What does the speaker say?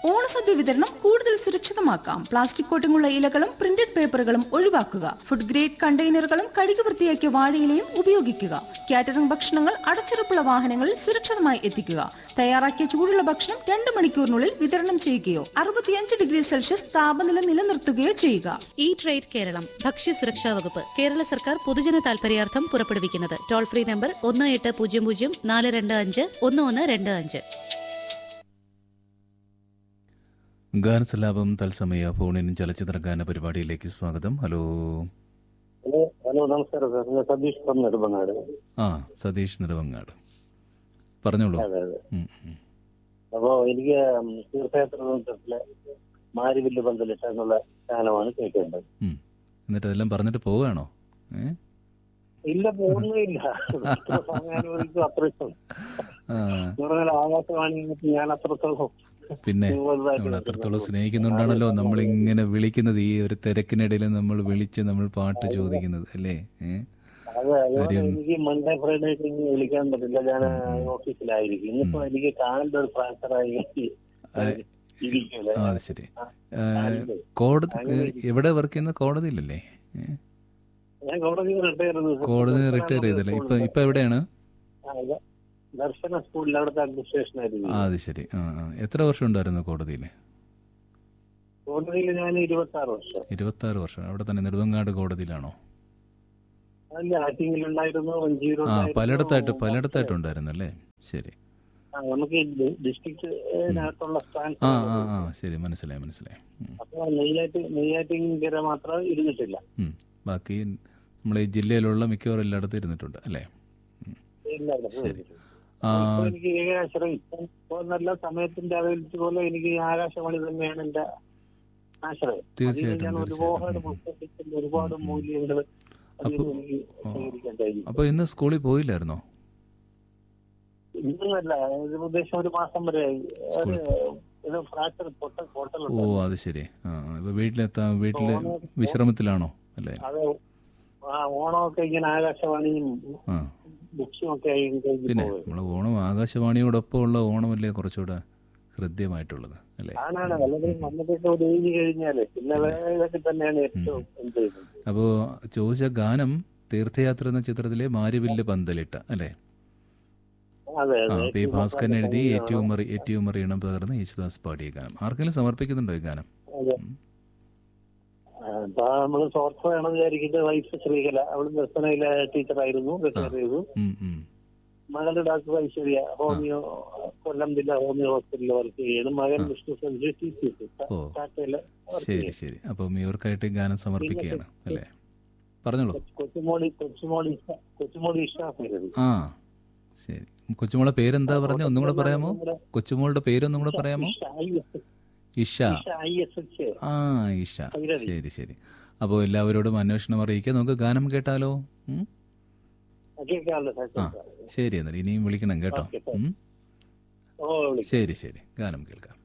ഓണസദ്യ വിതരണം കൂടുതൽ സുരക്ഷിതമാക്കാം പ്ലാസ്റ്റിക് കോട്ടിങ്ങുള്ള ഇലകളും പ്രിന്റഡ് പേപ്പറുകളും ഒഴിവാക്കുക ഫുഡ് ഗ്രേഡ് കണ്ടെയ്നറുകളും കഴുകി വൃത്തിയാക്കിയ വാഴയിലയും ഉപയോഗിക്കുക കാറ്ററിംഗ് ഭക്ഷണങ്ങൾ അടച്ചുറപ്പുള്ള വാഹനങ്ങളിൽ സുരക്ഷിതമായി എത്തിക്കുക തയ്യാറാക്കിയ ചൂടുള്ള ഭക്ഷണം രണ്ട് മണിക്കൂറിനുള്ളിൽ വിതരണം ചെയ്യുകയോ അറുപത്തിയഞ്ച് ഡിഗ്രി സെൽഷ്യസ് താപനില നിലനിർത്തുകയോ ചെയ്യുക ഈ ട്രേഡ് കേരളം ഭക്ഷ്യസുരക്ഷാ വകുപ്പ് കേരള സർക്കാർ പൊതുജന താൽപര്യാർത്ഥം പുറപ്പെടുവിക്കുന്നത് ടോൾ ഫ്രീ നമ്പർ ഒന്ന് എട്ട് പൂജ്യം പൂജ്യം നാല് രണ്ട് അഞ്ച് ഒന്ന് ഒന്ന് രണ്ട് അഞ്ച് ഗാനസലാപം തത്സമയ ഫോണിൻ ചലച്ചിത്ര ഗാന പരിപാടിയിലേക്ക് സ്വാഗതം ഹലോ ഹലോ ഹലോ നമസ്കാരം സാർ ഞാൻ സതീഷ് ഫ്രം നെടുമങ്ങാട് ആ സതീഷ് നെടുവങ്ങാട് പറഞ്ഞോളൂ അതെ അതെ ഉം, ഉം. അപ്പോ എനിക്ക് തീർത്ഥയാത്ര നൃത്തത്തിലെ മാരിവില്ല് പന്തലിട്ട എന്നുള്ള ഗാനമാണ് കേൾക്കേണ്ടത് ഉം. എന്നിട്ട് അതെല്ലാം പറഞ്ഞിട്ട് പോവുകയാണോ ഏ ഇല്ല പോകുന്നില്ല എത്ര സമയം അനുവദിക്കും അത്ര ഇഷ്ടം ആ എന്ന് പറഞ്ഞാൽ ആകാശവാണി ഞാൻ അത്രത്തോളം പിന്നെ വലുതായിട്ട് നമ്മൾ അത്രത്തോളം സ്നേഹിക്കുന്നുണ്ടാണല്ലോ നമ്മൾ ഇങ്ങനെ വിളിക്കുന്നത് ഈ ഒരു തിരക്കിനിടയിൽ നമ്മൾ വിളിച്ച് നമ്മൾ പാട്ട് ചോദിക്കുന്നത് അല്ലേ ഏ അതെ അതുകൊണ്ട് കാര്യം- എനിക്ക് മൺഡേ ഫ്രൈഡേ ആയിട്ട് ഇനി വിളിക്കാൻ പറ്റില്ല ഞാൻ ഓഫീസിലായിരിക്കും ഇന്നിപ്പോ എനിക്ക് കാലിന്റെ ഒരു ഫ്രാക്ചറായി ഇരിക്കൂല ആ അത് ശരി ഏ, കോടതി എവിടെ വർക്ക് ചെയ്യുന്ന കോടതിയിലല്ലേ ഏ? ഞാൻ കോടതി റിട്ടയർ കോടതി റിട്ടയർ ചെയ്തല്ലേ ഇപ്പൊ ഇപ്പൊ എവിടെയാണ് ദർശന സ്കൂളിൽ അവിടുത്തെ അഡ്മിനിസ്ട്രേഷൻ ആയിരുന്നു ആ അത് ശരി ആ ആ. എത്ര വർഷം ഉണ്ടായിരുന്നു കോടതിയിൽ കോടതിയിൽ ഞാൻ ഇരുപത്തി ആറ് വർഷം ഇരുപത്തി ആറ് വർഷം അവിടെ തന്നെ നെടുവങ്ങാട് കോടതിയിലാണോ അല്ല ആറ്റിങ്ങിലുണ്ടായിരുന്നു ആ വഞ്ചിയൂരുണ്ടായിരുന്നു. പലയിടത്തായിട്ട് പലയിടത്തായിട്ടുണ്ടായിരുന്നു അല്ലേ ശരി ആ, നമുക്ക് ഡിസ്ട്രിക്റ്റിനകത്തുള്ള സ്റ്റാൻസ് ആ ആ ആ ശരി മനസ്സിലായി മനസ്സിലായി ഉം. അപ്പൊ നെയ്യാറ്റി നെയ്യാറ്റിങ്കര മാത്രം ഇരുന്നിട്ടില്ല ഉം. ബാക്കി നമ്മളെ ഈ ജില്ലയിലുള്ള മിക്കവാറും എല്ലായിടത്തും ഇരുന്നിട്ടുണ്ട് അല്ലേ ഇല്ല, ഇല്ല, ശരി. ഇപ്പൊ ആ എനിക്ക് ഏകാശ്രം ഇപ്പം ഇപ്പൊ നല്ല സമയത്തിന്റെ അവൈലബിലിറ്റി പോലെ എനിക്ക് ഈ ആകാശവാണി തന്നെയാണ് എന്റെ ആശ്രയം തീർച്ചയായിട്ടും, അതിൽ ഞാൻ തീർച്ചയായിട്ടും. ഒരുപാട് ഉം. പുസ്തകത്തിൽ ഒരുപാട് മൂല്യങ്ങൾ അതിൽ അപ്പൊ- നിന്ന് എനിക്ക് ആ. സ്വീകരിക്കാൻ കഴിഞ്ഞു അപ്പോൾ ഇന്ന് സ്കൂളിൽ പോയില്ലായിരുന്നോ ഇന്നല്ല ഇത് ഉദ്ദേശം ഒരു മാസം വരെ ആയി. ഒരു ഇത് ഫ്രാക്ചർ പൊട്ടൽ ഓ പൊട്ടലുണ്ട് അത് ശരി ആ ആ. ഇപ്പൊ വീട്ടിലെത്താൻ വീട്ടിൽ വിശ്രമത്തിലാണോ അല്ലേ അത് ആ ഓണമൊക്കെ ഇങ്ങനെ ആകാശവാണിയും ആ ബുക്സും ഒക്കെ ആയി കഴിഞ്ഞ് പിന്നെ പോവുക. നമ്മളെ ഓണം ആകാശവാണിയോടൊപ്പം ഉള്ള ഓണമല്ലേ കുറച്ചുകൂടെ ഹൃദ്യമായിട്ടുള്ളത് അല്ലേ ആണാണ് അല്ലെങ്കിൽ നമുക്കൊക്കെ ഒരു ഏജ് കഴിഞ്ഞാല് പിന്നെ ഇതൊക്കെ തന്നെയാണ് ഏറ്റവും എന്ത് ചെയ്യുന്നത് അപ്പോൾ ചോദിച്ച ഗാനം തീർത്ഥയാത്ര എന്ന ചിത്രത്തിലെ മാരിവില്ല് പന്തലിട്ട അല്ലേ അതെ ആ അതെ പി ഭാസ്കരൻ എഴുതി ഏറ്റവും മറി ഏറ്റവും മറിയണം പകർന്ന് യേശുദാസ് പാടിയ ഗാനം ആർക്കെങ്കിലും സമർപ്പിക്കുന്നുണ്ടോ ഈ ഗാനം അതെ. ആ, അപ്പൊ നമ്മള് സ്വാർത്ഥ വേണം വിചാരിക്കുന്നത് വൈഫ് ശ്രീകല അവള് ദർശനയിലെ ടീച്ചറായിരുന്നു റിട്ടയർ ചെയ്തു ഉം, ഉം. മകളുടെ ഡോക്ടർ ഐശ്വര്യ ഹോമിയോ കൊല്ലം ജില്ല ഹോമിയോ ഹോസ്പിറ്റലിൽ വർക്ക് ചെയ്യുന്നു മകൻ Vishnu Sanjay T C O. ടാറ്റയില് വർക്ക് ശരി ചെയ്യുന്നു ശരി അപ്പം ഇവർക്കായിട്ട് ഈ ഗാനം സമർപ്പിക്കുകയാണ് അല്ലേ പറഞ്ഞോളൂ കൊച്ചുമോളി കൊച്ചുമോളി ഇഷ- കൊച്ചുമോളി ഇഷ്ടാഫിരുത് ആ ശരി കൊച്ചുമോളെ പേരെന്താ പറഞ്ഞ ഒന്നും കൂടെ പറയാമോ കൊച്ചുമോളുടെ പേരൊന്നും കൂടെ പറയാമോ ഇഷ ഐ എസ് എച്ച് ആ ഇഷ ഭൈരവി. ശരി ശരി അപ്പോൾ എല്ലാവരോടും അന്വേഷണം അറിയിക്കുക നമുക്ക് ഗാനം കേട്ടാലോ ഉം? കേൾക്കാമല്ലോ സാർ ആ ശരി എന്നാൽ ഇനിയും വിളിക്കണം കേട്ടോ ഓക്കെ, ഉം? ഓ വിളിക്കാം ശരി ശരി ഗാനം കേൾക്കാം